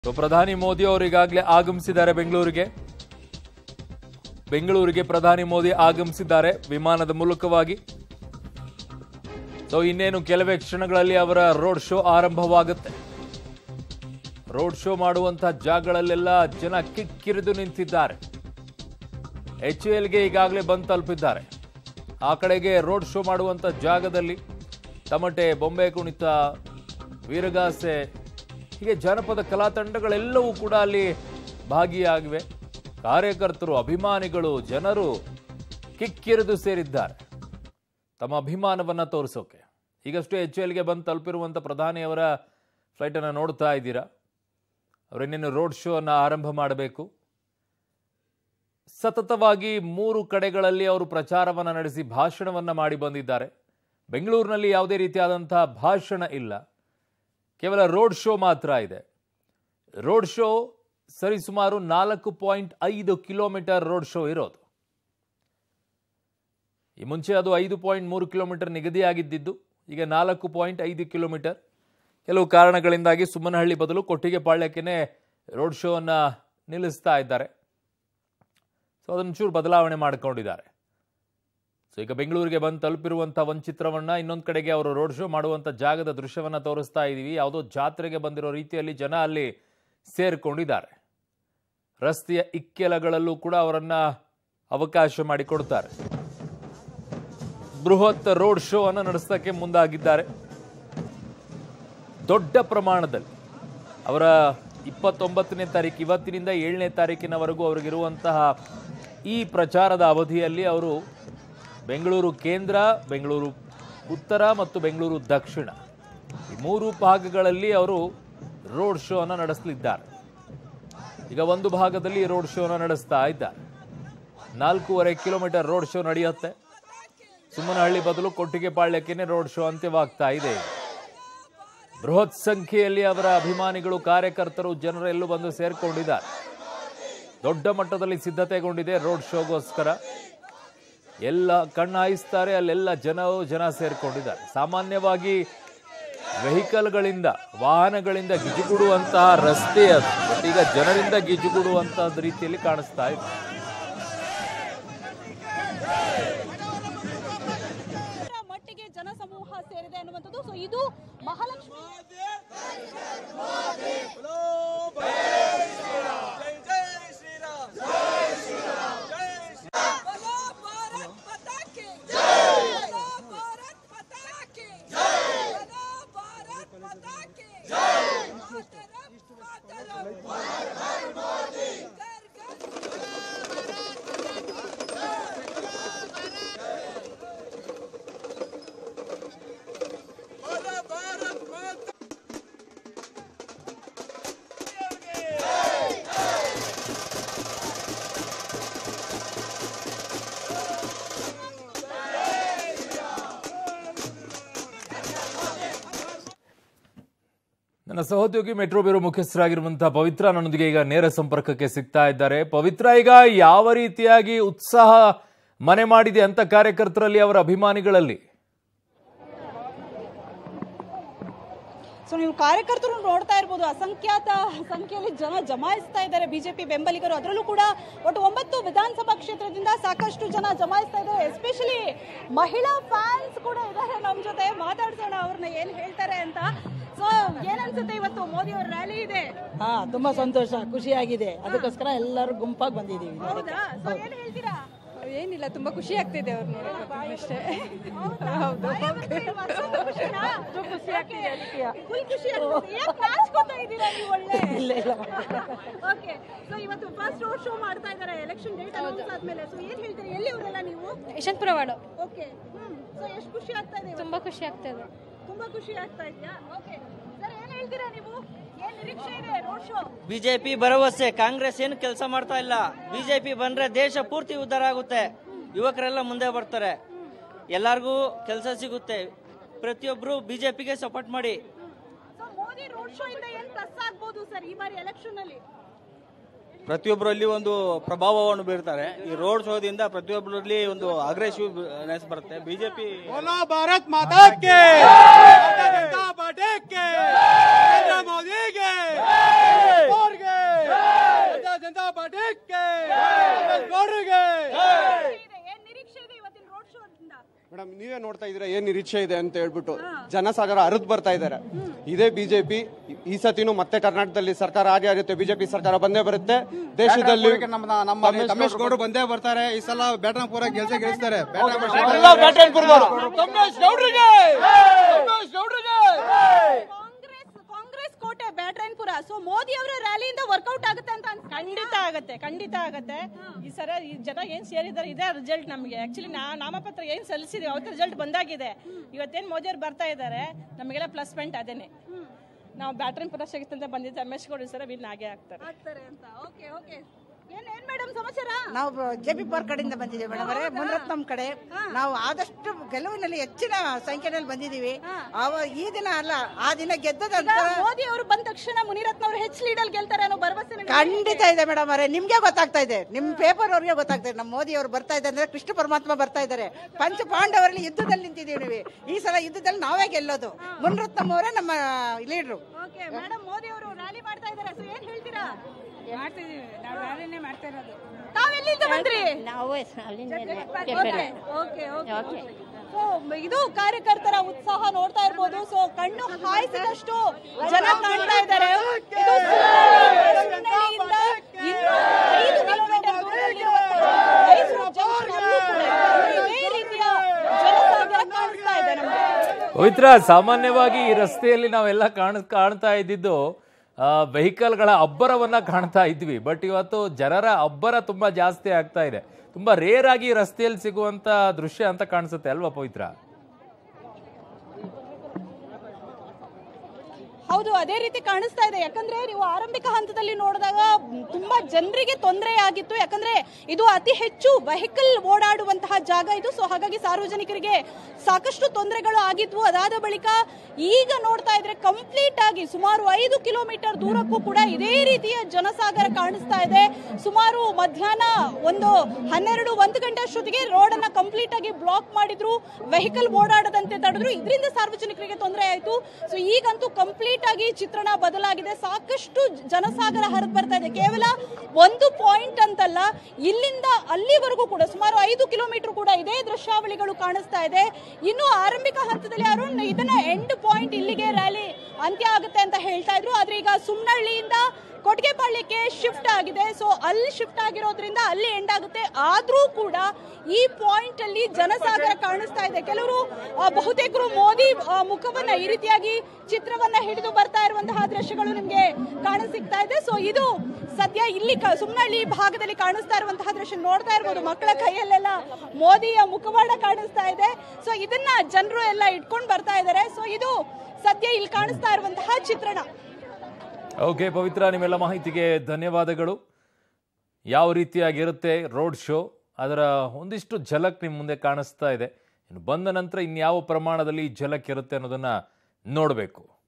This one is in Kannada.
ಸೊ ಪ್ರಧಾನಿ ಮೋದಿ ಅವರು ಈಗಾಗಲೇ ಆಗಮಿಸಿದ್ದಾರೆ ಬೆಂಗಳೂರಿಗೆ ಬೆಂಗಳೂರಿಗೆ ಪ್ರಧಾನಿ ಮೋದಿ ಆಗಮಿಸಿದ್ದಾರೆ ವಿಮಾನದ ಮೂಲಕವಾಗಿ ಸೊ ಇನ್ನೇನು ಕೆಲವೇ ಕ್ಷಣಗಳಲ್ಲಿ ಅವರ ರೋಡ್ ಶೋ ಆರಂಭವಾಗುತ್ತೆ ರೋಡ್ ಶೋ ಮಾಡುವಂತಹ ಜಾಗಗಳಲ್ಲೆಲ್ಲ ಜನ ಕಿಕ್ಕಿರಿದು ನಿಂತಿದ್ದಾರೆ ಎಚ್ ಎಲ್ಗೆ ಈಗಾಗಲೇ ಬಂದು ತಲುಪಿದ್ದಾರೆ ಆ ಕಡೆಗೆ ರೋಡ್ ಶೋ ಮಾಡುವಂಥ ಜಾಗದಲ್ಲಿ ತಮಟೆ ಬೊಂಬೆ ಕುಣಿತ ವೀರಗಾಸೆ ಹೀಗೆ ಜಾನಪದ ಕಲಾ ತಂಡಗಳೆಲ್ಲವೂ ಕೂಡ ಅಲ್ಲಿ ಭಾಗಿಯಾಗಿವೆ ಕಾರ್ಯಕರ್ತರು ಅಭಿಮಾನಿಗಳು ಜನರು ಕಿಕ್ಕಿರಿದು ಸೇರಿದ್ದಾರೆ ತಮ್ಮ ಅಭಿಮಾನವನ್ನ ತೋರಿಸೋಕೆ ಈಗಷ್ಟೇ ಎಚ್ ಎಲ್ಗೆ ಬಂದು ತಲುಪಿರುವಂಥ ಪ್ರಧಾನಿಯವರ ಫ್ಲೈಟನ್ನು ನೋಡ್ತಾ ಇದ್ದೀರಾ ಅವರಿನ್ನೇನು ರೋಡ್ ಶೋ ಅನ್ನ ಆರಂಭ ಮಾಡಬೇಕು ಸತತವಾಗಿ ಮೂರು ಕಡೆಗಳಲ್ಲಿ ಅವರು ಪ್ರಚಾರವನ್ನು ನಡೆಸಿ ಭಾಷಣವನ್ನ ಮಾಡಿ ಬಂದಿದ್ದಾರೆ ಬೆಂಗಳೂರಿನಲ್ಲಿ ಯಾವುದೇ ರೀತಿಯಾದಂತಹ ಭಾಷಣ ಇಲ್ಲ ಕೇವಲ ರೋಡ್ ಶೋ ಮಾತ್ರ ಇದೆ ರೋಡ್ ಶೋ ಸರಿಸುಮಾರು ನಾಲ್ಕು ಪಾಯಿಂಟ್ ಐದು ಕಿಲೋಮೀಟರ್ ರೋಡ್ ಶೋ ಇರೋದು ಈ ಮುಂಚೆ ಅದು ಐದು ಪಾಯಿಂಟ್ ಮೂರು ಕಿಲೋಮೀಟರ್ ನಿಗದಿಯಾಗಿದ್ದಿದ್ದು ಈಗ ನಾಲ್ಕು ಪಾಯಿಂಟ್ ಐದು ಕಿಲೋಮೀಟರ್ ಕೆಲವು ಕಾರಣಗಳಿಂದಾಗಿ ಸುಮ್ಮನಹಳ್ಳಿ ಬದಲು ಕೊಟ್ಟಿಗೆ ಪಾಳ್ಯಕ್ಕೇನೆ ರೋಡ್ ಶೋ ಅನ್ನ ನಿಲ್ಲಿಸ್ತಾ ಇದ್ದಾರೆ ಸೊ ಅದನ್ನು ಚೂರು ಬದಲಾವಣೆ ಮಾಡಿಕೊಂಡಿದ್ದಾರೆ ಸೊ ಈಗ ಬೆಂಗಳೂರಿಗೆ ಬಂದು ತಲುಪಿರುವಂಥ ಒಂದು ಚಿತ್ರವನ್ನ ಇನ್ನೊಂದು ಕಡೆಗೆ ಅವರು ರೋಡ್ ಶೋ ಮಾಡುವಂಥ ಜಾಗದ ದೃಶ್ಯವನ್ನ ತೋರಿಸ್ತಾ ಇದ್ದೀವಿ ಯಾವುದೋ ಜಾತ್ರೆಗೆ ಬಂದಿರೋ ರೀತಿಯಲ್ಲಿ ಜನ ಅಲ್ಲಿ ಸೇರ್ಕೊಂಡಿದ್ದಾರೆ ರಸ್ತೆಯ ಇಕ್ಕೆಲಗಳಲ್ಲೂ ಕೂಡ ಅವರನ್ನ ಅವಕಾಶ ಮಾಡಿಕೊಡ್ತಾರೆ ಬೃಹತ್ ರೋಡ್ ಶೋ ಅನ್ನು ನಡೆಸೋಕ್ಕೆ ಮುಂದಾಗಿದ್ದಾರೆ ದೊಡ್ಡ ಪ್ರಮಾಣದಲ್ಲಿ ಅವರ ಇಪ್ಪತ್ತೊಂಬತ್ತನೇ ತಾರೀಕು ಇವತ್ತಿನಿಂದ ಏಳನೇ ತಾರೀಕಿನವರೆಗೂ ಅವರಿಗಿರುವಂತಹ ಈ ಪ್ರಚಾರದ ಅವಧಿಯಲ್ಲಿ ಅವರು ಬೆಂಗಳೂರು ಕೇಂದ್ರ ಬೆಂಗಳೂರು ಉತ್ತರ ಮತ್ತು ಬೆಂಗಳೂರು ದಕ್ಷಿಣ ಈ ಮೂರು ಭಾಗಗಳಲ್ಲಿ ಅವರು ರೋಡ್ ಶೋ ಅನ್ನು ನಡೆಸಲಿದ್ದಾರೆ ಈಗ ಒಂದು ಭಾಗದಲ್ಲಿ ರೋಡ್ ಶೋನ ನಡೆಸ್ತಾ ಇದ್ದಾರೆ ನಾಲ್ಕೂವರೆ ಕಿಲೋಮೀಟರ್ ರೋಡ್ ಶೋ ನಡೆಯುತ್ತೆ ಸುಮ್ಮನಹಳ್ಳಿ ಬದಲು ಕೊಟ್ಟಿಗೆ ಪಾಳ್ಯಕ್ಕೇನೆ ರೋಡ್ ಶೋ ಅಂತ್ಯವಾಗ್ತಾ ಇದೆ ಬೃಹತ್ ಸಂಖ್ಯೆಯಲ್ಲಿ ಅವರ ಅಭಿಮಾನಿಗಳು ಕಾರ್ಯಕರ್ತರು ಜನರೆಲ್ಲೂ ಬಂದು ಸೇರ್ಕೊಂಡಿದ್ದಾರೆ ದೊಡ್ಡ ಮಟ್ಟದಲ್ಲಿ ಸಿದ್ಧತೆಗೊಂಡಿದೆ ರೋಡ್ ಶೋಗೋಸ್ಕರ ಎಲ್ಲ ಕಣ್ಣಾಯಿಸ್ತಾರೆ ಅಲ್ಲೆಲ್ಲ ಜನ ಜನ ಸೇರ್ಕೊಂಡಿದ್ದಾರೆ ಸಾಮಾನ್ಯವಾಗಿ ವೆಹಿಕಲ್ಗಳಿಂದ ವಾಹನಗಳಿಂದ ಗಿಜುಗುಡುವಂತಹ ರಸ್ತೆ ಅದು ಬಟ್ ಈಗ ಜನರಿಂದ ಗಿಜುಗುಡುವಂತಹ ರೀತಿಯಲ್ಲಿ ಕಾಣಿಸ್ತಾ ಇದೆ ಎಷ್ಟರ ಮಟ್ಟಿಗೆ ಜನಸಮೂಹ ಸೇರಿದೆ ಅನ್ನುವಂಥದ್ದು ಸೊ ಇದು ಮಹಾಲಕ್ಷ್ಮಿ बोलो भारत माता की जय बोलो भारत माता की जय बोलो भारत माता की जय मातरम मातरम हर हर मोदी घर घर बोलो भारत माता ನನ್ನ ಸಹೋದ್ಯೋಗಿ ಮೆಟ್ರೋ ಬ್ಯೂರೋ ಮುಖ್ಯಸ್ಥರಾಗಿರುವಂತಹ ಪವಿತ್ರ ನನ್ನೊಂದಿಗೆ ಈಗ ನೇರ ಸಂಪರ್ಕಕ್ಕೆ ಸಿಗ್ತಾ ಇದ್ದಾರೆ ಪವಿತ್ರ ಈಗ ಯಾವ ರೀತಿಯಾಗಿ ಉತ್ಸಾಹ ಮನೆ ಮಾಡಿದೆ ಅಂತ ಕಾರ್ಯಕರ್ತರಲ್ಲಿ ಅವರ ಅಭಿಮಾನಿಗಳಲ್ಲಿ ಸೊ ನೀವು ಕಾರ್ಯಕರ್ತರು ನೋಡ್ತಾ ಇರ್ಬೋದು ಅಸಂಖ್ಯಾತ ಸಂಖ್ಯೆಯಲ್ಲಿ ಜನ ಜಮಾಯಿಸ್ತಾ ಇದ್ದಾರೆ ಬಿಜೆಪಿ ಬೆಂಬಲಿಗರು ಅದರಲ್ಲೂ ಕೂಡ ಒಟ್ಟು ಒಂಬತ್ತು ವಿಧಾನಸಭಾ ಕ್ಷೇತ್ರದಿಂದ ಸಾಕಷ್ಟು ಜನ ಜಮಾಯಿಸ್ತಾ ಇದ್ದಾರೆ ಎಸ್ಪೆಷಲಿ ಮಹಿಳಾ ಫ್ಯಾನ್ಸ್ ಕೂಡ ಇದ್ದಾರೆ ನಮ್ಮ ಜೊತೆ ಮಾತಾಡ್ಸೋಣ ಅವ್ರನ್ನ ಏನ್ ಹೇಳ್ತಾರೆ ಅಂತ ಸೊ ಏನನ್ಸುತ್ತೆ ಇವತ್ತು ಮೋದಿ ಅವ್ರ ರ್ಯಾಲಿ ಇದೆ ಹಾ ತುಂಬಾ ಸಂತೋಷ ಖುಷಿಯಾಗಿದೆ ಅದಕ್ಕೋಸ್ಕರ ಎಲ್ಲರೂ ಗುಂಪಾಗಿ ಬಂದಿದ್ದೀವಿ ನೋಡಕ್ಕೆ. ಹೌದಾ ಸೊ ಏನ್ ಹೇಳ್ತೀರಾ ಏನಿಲ್ಲ ತುಂಬಾ ಖುಷಿ ಆಗ್ತಿದೆ ಅವ್ರು ನೋಡೋಕೆ ಅಷ್ಟೇ ಹೌದು ಖುಷಿ ಆಗ್ತಿದೆ ಫುಲ್ ಖುಷಿ ಆಗ್ತಿದೆ ಯಾಕೆ ನಾಚ್ಕೊತಾ ಇದ್ದೀರಾ ನೀವು ಒಳ್ಳೆ ಇಲ್ಲ ಇಲ್ಲ ಓಕೆ ಸೊ ಇವತ್ತು ಫಸ್ಟ್ ರೋಡ್ ಶೋ ಮಾಡ್ತಾ ಇದ್ದಾರೆ ಎಲೆಕ್ಷನ್ ಡೇಟ್ ಅನೌನ್ಸ್ ಆದ್ಮೇಲೆ ಸೊ ಏನ್ ಹೇಳ್ತೀರಿ ಎಲ್ಲಿ ಅವರೆಲ್ಲ ನೀವು ಯಶವಂತಪುರ ವಾರ್ಡು ಓಕೆ ಹ್ಮ್ ಸೊ ಎಷ್ಟು ಖುಷಿ ಆಗ್ತಾ ಇದೆ ಇವತ್ತು? ತುಂಬಾ ಖುಷಿ ಆಗ್ತದೆ ತುಂಬಾ ಖುಷಿ ಆಗ್ತಾ ಇದೆಯಾ ಓಕೆ ಸರ್ ಏನ್ ಹೇಳ್ತೀರಾ ನೀವು ಏನ್ ನಿರೀಕ್ಷೆ ಇದೆ ರೋಡ್ ಶೋ ಬಿಜೆಪಿ ಭರವಸೆ ಕಾಂಗ್ರೆಸ್ ಏನು ಕೆಲಸ ಮಾಡ್ತಾ ಇಲ್ಲ ಬಿಜೆಪಿ ಬಂದ್ರೆ ದೇಶ ಪೂರ್ತಿ ಉದ್ಧಾರ ಆಗುತ್ತೆ ಯುವಕರೆಲ್ಲ ಮುಂದೆ ಬರ್ತಾರೆ ಎಲ್ಲರಿಗೂ ಕೆಲಸ ಸಿಗುತ್ತೆ ಪ್ರತಿಯೊಬ್ರು ಬಿಜೆಪಿಗೆ ಸಪೋರ್ಟ್ ಮಾಡಿ ಸೊ ಮೋದಿ ರೋಡ್ ಶೋ ಇಂದ ಏನ್ ಪ್ಲಸ್ ಆಗ್ಬೋದು ಸರ್ ಈ ಬಾರಿ ಎಲೆಕ್ಷನ್ ಅಲ್ಲಿ ಪ್ರತಿಯೊಬ್ಬರಲ್ಲಿ ಒಂದು ಪ್ರಭಾವವನ್ನು ಬೀರ್ತಾರೆ ಈ ರೋಡ್ ಶೋದಿಂದ ಪ್ರತಿಯೊಬ್ಬರಲ್ಲಿ ಒಂದು ಅಗ್ರೆಸಿವ್ ಬರುತ್ತೆ ಬಿಜೆಪಿ बोलो भारत माता के भारतीय जनता पार्टी के नरेंद्र मोदी के ಮೇಡಮ್ ನೀವೇ ನೋಡ್ತಾ ಇದ್ದೀರಾ ಏನ್ ನಿರೀಕ್ಷೆ ಇದೆ ಅಂತ ಹೇಳ್ಬಿಟ್ಟು ಜನಸಾಗರ ಹರಿದು ಬರ್ತಾ ಇದ್ದಾರೆ ಇದೇ ಬಿಜೆಪಿ ಈ ಸತಿನೂ ಮತ್ತೆ ಕರ್ನಾಟಕದಲ್ಲಿ ಸರ್ಕಾರ ಆಗಿ ಆಗುತ್ತೆ ಬಿಜೆಪಿ ಸರ್ಕಾರ ಬಂದೇ ಬರುತ್ತೆ ದೇಶದಲ್ಲಿ ನಮ್ಮ ನಮ್ಮ ರಮೇಶ್ ಗೌಡರು ಬಂದೇ ಬರ್ತಾರೆ ಈ ಸಲ ಬ್ಯಾಟನ್ಪುರ ಗೆಲ್ಸೇ ಗೆಲ್ಲಿಸ್ತಾರೆ ಕಾಂಗ್ರೆಸ್ ಕಾಂಗ್ರೆಸ್ ಕೋಟೆ ಬ್ಯಾಟ್ರಾಯನ್ಪುರ ಸೊ ಮೋದಿ ಅವರ ರ್ಯಾಲಿಯಿಂದ ವರ್ಕೌಟ್ ಆಗುತ್ತೆ ಅಂತ ಅನ್ಸ್- ಖಂಡಿತ ಆಗತ್ತೆ ಖಂಡಿತ ಆಗತ್ತೆ ಈ ಸರ ಈ ಜನ ಏನ್ ಸೇರಿದ್ದಾರೆ ಇದೇ ರಿಸಲ್ಟ್ ನಮಗೆ ಆಕ್ಚುಲಿ ನಾಮಪತ್ರ ಏನ್ ಸಲ್ಲಿಸಿದೀವಿ ಅವತ್ತು ರಿಸಲ್ಟ್ ಬಂದಾಗಿದೆ ಇವತ್ತೇನ್ ಮೋದಿ ಅವ್ರು ಬರ್ತಾ ಇದ್ದಾರೆ ನಮಗೆಲ್ಲ ಪ್ಲಸ್ ಪಾಯಿಂಟ್ ಅದೇನೆ ನಾವು ಬ್ಯಾಟ್ರನ್ ಪುರ ಸಿಗುತ್ತೆ ಬಂದಿದ್ದೆ ರಮೇಶ್ ಗೌಡ ಸರ ವಿನ್ ಆಗೇ ಆಗ್ತಾರೆ ಆಗ್ತಾರೆ ಅಂತ ಓಕೆ ಓಕೆ ಏನ್ ಏನ್ ಮೇಡಮ್ ಸಮಾಚಾರ ನಾವು ಜೆ ಪಿ ಪಾರ್ಕ್ ಕಡೆಯಿಂದ ಬಂದಿದ್ದೀವಿ ಮೇಡಮ್ ಅವರೇ ಮುನರತ್ನಂ ಕಡೆ ನಾವು ಆದಷ್ಟು ಗೆಲುವಿನಲ್ಲಿ ಹೆಚ್ಚಿನ ಸಂಖ್ಯೆಯಲ್ಲಿ ಬಂದಿದ್ದೀವಿ ಅವ ಈ ದಿನ ಅಲ್ಲ ಆ ದಿನ ಗೆದ್ದದಂತ ಮೋದಿ ಅವರು ಬಂದ ತಕ್ಷಣ ಮುನಿರತ್ನ ಅವರು ಹೆಚ್ಚು ಲೀಡಲ್ ಗೆಲ್ತಾರೆ ಅನ್ನೋ ಭರವಸೆ ನಿಮ್ಗೆ ಖಂಡಿತ ಇದೆ ಮೇಡಮ್ ಅವರೇ ನಿಮ್ಗೆ ಗೊತ್ತಾಗ್ತಾ ಇದೆ ನಿಮ್ ಪೇಪರ್ ಅವ್ರಿಗೆ ಗೊತ್ತಾಗ್ತಾ ಇದೆ ನಮ್ಮ ಮೋದಿ ಅವರು ಬರ್ತಾ ಇದ್ದಾರೆ ಅಂದ್ರೆ ಕೃಷ್ಣ ಪರಮಾತ್ಮ ಬರ್ತಾ ಇದ್ದಾರೆ ಪಂಚ ಪಾಂಡವರಲ್ಲಿ ಯುದ್ಧದಲ್ಲಿ ನಿಂತಿದ್ದೀವಿ ನೀವು ಈ ಸಲ ಯುದ್ಧದಲ್ಲಿ ನಾವೇ ಗೆಲ್ಲೋದು ಮುನರತ್ನಂ ಅವರೇ ನಮ್ಮ ಲೀಡ್ರು ಓಕೆ ಮೇಡಮ್ ಮೋದಿ ಅವರು ರ್ಯಾಲಿ ಮಾಡ್ತಾ ಇದ್ದಾರೆ ಸೊ ಏನ್ ಹೇಳ್ತೀರಾ ಮಾಡ್ತಿದೀವಿ ನಾವು ರ್ಯಾಲಿನೇ ಮಾಡ್ತಾ ಇರೋದು ತಾವೆಲ್ಲಿಂದ ಬಂದ್ರಿ ನಾವು ಓಕೆ ಓಕೆ ಸೊ ಇದು ಕಾರ್ಯಕರ್ತರ ಉತ್ಸಾಹ ನೋಡ್ತಾ ಇರ್ಬೋದು ಸೊ ಕಣ್ಣು ಹಾಯಿಸಿದಷ್ಟು ಜನ ಕಾಣ್ತಾ ಇದ್ದಾರೆ ಇದು ಸುಳ್ಳಿಯಿಂದ ಇನ್ನೂ ಐದು ಕಿಲೋಮೀಟರ್ ದೂರದಲ್ಲಿರುವಂತಹ ಮೈಸೂರು ಜಂಕ್ಷನ್ ಅಲ್ಲೂ ಕೂಡ ಇದೇ ರೀತಿಯ ಜನಸಾಗರ ಕಾಣಿಸ್ತಾ ಇದೆ ನಮಗೆ ಪವಿತ್ರ ಸಾಮಾನ್ಯವಾಗಿ ಈ ರಸ್ತೆಯಲ್ಲಿ ನಾವೆಲ್ಲ ಕಾಣ ಕಾಣ್ತಾ ಇದ್ದಿದ್ದು ವೆಹಿಕಲ್ಗಳ ಅಬ್ಬರವನ್ನ ಕಾಣ್ತಾ ಇದ್ವಿ ಬಟ್ ಇವತ್ತು ಜನರ ಅಬ್ಬರ ತುಂಬಾ ಜಾಸ್ತಿ ಆಗ್ತಾ ಇದೆ ತುಂಬಾ ರೇರ್ ಆಗಿ ಈ ರಸ್ತೆಯಲ್ಲಿ ಸಿಗುವಂತ ದೃಶ್ಯ ಅಂತ ಕಾಣಿಸುತ್ತೆ ಅಲ್ವಾ ಪವಿತ್ರ ಹೌದು ಅದೇ ರೀತಿ ಕಾಣಿಸ್ತಾ ಇದೆ ಯಾಕಂದ್ರೆ ನೀವು ಆರಂಭಿಕ ಹಂತದಲ್ಲಿ ನೋಡಿದಾಗ ಮ್, ತುಂಬಾ ಜನರಿಗೆ ತೊಂದರೆ ಆಗಿತ್ತು ಯಾಕಂದ್ರೆ ಇದು ಅತಿ ಹೆಚ್ಚು ವೆಹಿಕಲ್ ಓಡಾಡುವಂತಹ ಜಾಗ ಇದು ಸೊ ಹಾಗಾಗಿ ಸಾರ್ವಜನಿಕರಿಗೆ ಸಾಕಷ್ಟು ತೊಂದರೆಗಳು ಆಗಿದ್ವು ಅದಾದ ಬಳಿಕ ಈಗ ನೋಡ್ತಾ ಇದ್ರೆ ಕಂಪ್ಲೀಟ್ ಆಗಿ ಸುಮಾರು ಐದು ಕಿಲೋಮೀಟರ್ ದೂರಕ್ಕೂ ಕೂಡ ಇದೇ ರೀತಿಯ ಜನಸಾಗರ ಕಾಣಿಸ್ತಾ ಇದೆ ಸುಮಾರು ಮಧ್ಯಾಹ್ನ ಒಂದು ಹನ್ನೆರಡು ಒಂದು ಗಂಟೆ ಅಷ್ಟೊತ್ತಿಗೆ ರೋಡ್ ಅನ್ನ ಕಂಪ್ಲೀಟ್ ಆಗಿ ಬ್ಲಾಕ್ ಮಾಡಿದ್ರು ವೆಹಿಕಲ್ ಓಡಾಡದಂತೆ ತಡೆದ್ರು ಇದರಿಂದ ಸಾರ್ವಜನಿಕರಿಗೆ ತೊಂದರೆ ಆಯಿತು ಸೊ ಈಗಂತೂ ಕಂಪ್ಲೀಟ್ ಆಗಿ ಚಿತ್ರಣ ಬದಲಾಗಿದೆ ಸಾಕಷ್ಟು ಜನಸಾಗರ ಹರಿದು ಬರ್ತಾ ಇದೆ ಕೇವಲ ಒಂದು ಪಾಯಿಂಟ್ ಅಂತಲ್ಲ ಇಲ್ಲಿಂದ ಅಲ್ಲಿವರೆಗೂ ಕೂಡ ಸುಮಾರು ಐದು ಕಿಲೋಮೀಟರ್ ಕೂಡ ಇದೇ ದೃಶ್ಯಾವಳಿಗಳು ಕಾಣಿಸ್ತಾ ಇದೆ ಇನ್ನು ಆರಂಭಿಕ ಹಂತದಲ್ಲಿ ಅರುಣ್ ಇದನ್ನ ಎಂಡ್ ಪಾಯಿಂಟ್ ಇಲ್ಲಿಗೆ ರ್ಯಾಲಿ ಅಂತ್ಯ ಆಗುತ್ತೆ ಅಂತ ಹೇಳ್ತಾ ಇದ್ರು ಆದ್ರೆ ಈಗ ಸುಮ್ನಹಳ್ಳಿಯಿಂದ ಕೊಟ್ಟಿಗೆಪಾಳ್ಯಕ್ಕೆ ಶಿಫ್ಟ್ ಆಗಿದೆ ಸೊ ಅಲ್ಲಿ ಶಿಫ್ಟ್ ಆಗಿರೋದ್ರಿಂದ ಅಲ್ಲಿ ಎಂಡ್ ಆಗುತ್ತೆ ಆದ್ರೂ ಕೂಡ ಈ ಪಾಯಿಂಟ್ ಅಲ್ಲಿ ಜನಸಾಗರ ಕಾಣಿಸ್ತಾ ಇದೆ ಕೆಲವರು ಆ, ಬಹುತೇಕರು ಮೋದಿ ಆ, ಮುಖವನ್ನ ಈ ರೀತಿಯಾಗಿ ಚಿತ್ರವನ್ನ ಹಿಡಿದು ಬರ್ತಾ ಇರುವಂತಹ ದೃಶ್ಯಗಳು ನಿಮ್ಗೆ ಕಾಣ ಸಿಗ್ತಾ ಇದೆ ಸೊ ಇದು ಸದ್ಯ ಇಲ್ಲಿ ಕ- ಸುಮ್ನಹಳ್ಳಿ ಭಾಗದಲ್ಲಿ ಕಾಣಿಸ್ತಾ ಇರುವಂತಹ ದೃಶ್ಯ ನೋಡ್ತಾ ಇರ್ಬೋದು ಮಕ್ಕಳ ಕೈಯಲ್ಲೆಲ್ಲ ಮೋದಿಯ ಮುಖವಾಡ ಕಾಣಿಸ್ತಾ ಇದೆ ಸೊ ಇದನ್ನ ಜನರು ಎಲ್ಲ ಇಟ್ಕೊಂಡು ಬರ್ತಾ ಇದ್ದಾರೆ ಸೊ ಇದು ಸದ್ಯ ಇಲ್ಲಿ ಕಾಣಿಸ್ತಾ ಇರುವಂತಹ ಚಿತ್ರಣ ಓಕೆ ಪವಿತ್ರ ನಿಮ್ಮೆಲ್ಲ ಮಾಹಿತಿಗೆ ಧನ್ಯವಾದಗಳು ಯಾವ ರೀತಿಯಾಗಿರುತ್ತೆ ರೋಡ್ ಶೋ ಅದರ ಒಂದಿಷ್ಟು ಝಲಕ್ ನಿಮ್ಮ ಮುಂದೆ ಕಾಣಿಸ್ತಾ ಇದೆ ಇನ್ನು ಬಂದ ನಂತರ ಇನ್ಯಾವ ಪ್ರಮಾಣದಲ್ಲಿ ಈ ಝಲಕ್ ಇರುತ್ತೆ ಅನ್ನೋದನ್ನ ನೋಡಬೇಕು